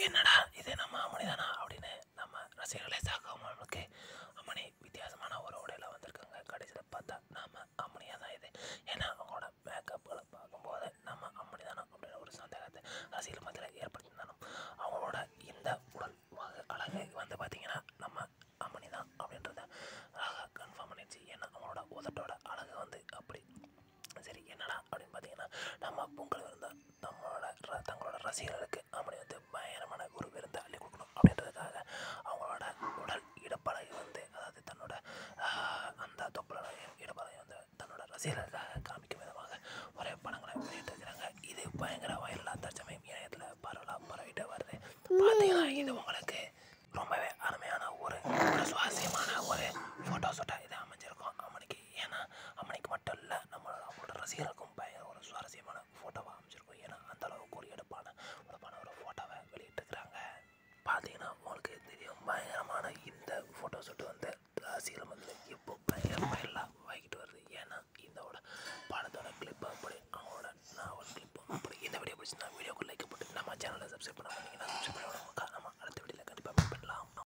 என்னடா இது நம்ம அம்மணிதானா அப்படின்னு நம்ம ரசிகர்களை சாக்காமலுக்கு அம்மணி வித்தியாசமான ஒரு உடையில வந்திருக்காங்க கடைசியில் பார்த்தா நம்ம அம்மணியாக தான் இது ஏன்னா அவங்களோட மேக்கப்களை பார்க்கும்போது நம்ம அம்மணி தானா அப்படின்னு ஒரு சந்தேகத்தை ரசிகர் மத்தியில் ஏற்படுத்தியிருந்தாலும் அவங்களோட இந்த உடல் வகை அழகு வந்து பார்த்தீங்கன்னா நம்ம அம்மணி தான் அப்படின்றத அழகாக கன்ஃபார்ம் பண்ணிடுச்சு ஏன்னா அவங்களோட உதட்டோட அழகு வந்து அப்படி சரி என்னடா அப்படின்னு பார்த்தீங்கன்னா நம்ம பொங்கல் விருந்தா நம்மளோட ர- தங்களோட ரசிகர்களுக்கு அம்மணி வந்து பயங்கரமான ஒரு விருந்தை அள்ளி கொடுக்கணும் அப்படின்றதுக்காக அவங்களோட உடல் இடப்பழகி வந்து அதாவது தன்னோட ஆஹ், அந்த தொப்பலையும் இடப்பழகி வந்து தன்னோட ரசிகர்களுக்காக காமிக்கும் விதமாக ஒரே படங்களை வெளியிட்டிருக்கிறாங்க இது பயங்கர வைரலாக தற்சமயம் இணையத்தில் பரவலாக பரவிட்டு வருது பார்த்தீங்கன்னா இது உங்களுக்கு ரொம்பவே அருமையான ஒரு ஒரு சுவாரஸ்யமான ஒரு ஃபோட்டோ ஷூட்டாக இது அமைஞ்சிருக்கும் அம்மனிக்கு ஏன்னா அம்மனிக்கு மட்டும் இல்லை நம்மளோட அவங்களோட ரசிகர்களுக்கும் பயங்கர ஒரு சுவாரஸ்யமான ஃபோட்டோவாக அமைஞ்சிருக்கும் ஏன்னா அந்த அளவுக்கு ஒரு எடுப்பான உடப்பான ஒரு ஃபோட்டோவை வெளியிட்டிருக்கிறாங்க பார்த்தீங்கன்னா உங்களுக்கு தெரியும் பயங்கரமான இந்த ஃபோட்டோ ஷூட் வந்து ரசிகர்கள் மத்தியில் இப்போ பயங்கர வைரலாக வாங்கிட்டு வருது ஏன்னா இதோட படத்தோட கிளிப் அப்படி அவங்களோட நாவல் கிளிப் அப்படி இந்த வீடியோ பிடிச்சிருந்தா வீடியோ